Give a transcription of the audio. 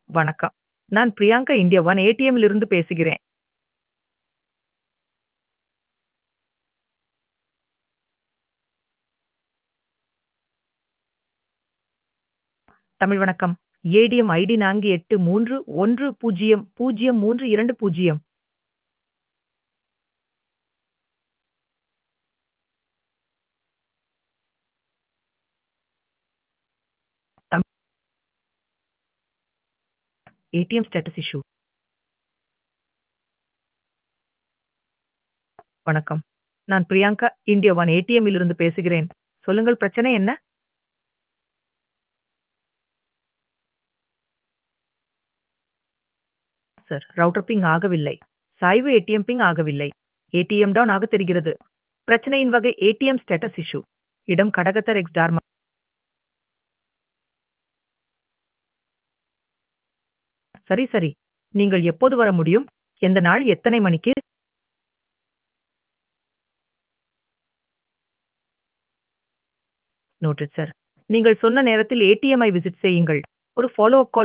வணக்கம். நான் Priyanka India one ஏடிஎம்மிலிருந்து பேசுகிறேன். தமிழ் வணக்கம். ATM ID 4831100320. தம் ஏடிஎம் ஸ்டேட்டஸ் இஷ்யூ. வணக்கம். நான் பிரியங்கா இந்தியா ஒன் ஏடிஎம்மிலிருந்து பேசுகிறேன். சொல்லுங்கள் பிரச்சனை என்ன? சார், ரவுட்டர் பிங் ஆகவில்லை. சாய்வு ஏடிஎம் பிங் ஆகவில்லை. ஏடிஎம் டவுன் ஆக தெரிகிறது. பிரச்சனையின் வகை ஏடிஎம் ஸ்டேட்டஸ் இஷ்யூ. இடம் கடகத்தர் எக்ஸ் டார்மா. சரி, சரி. நீங்கள் எப்போது வர முடியும்? எந்த நாள் எத்தனை மணிக்கு? Noted sir. நீங்கள் சொன்ன நேரத்தில் ஏடிஎம்ஐ விசிட் செய்யுங்கள். ஒரு ஃபாலோ அப் கால்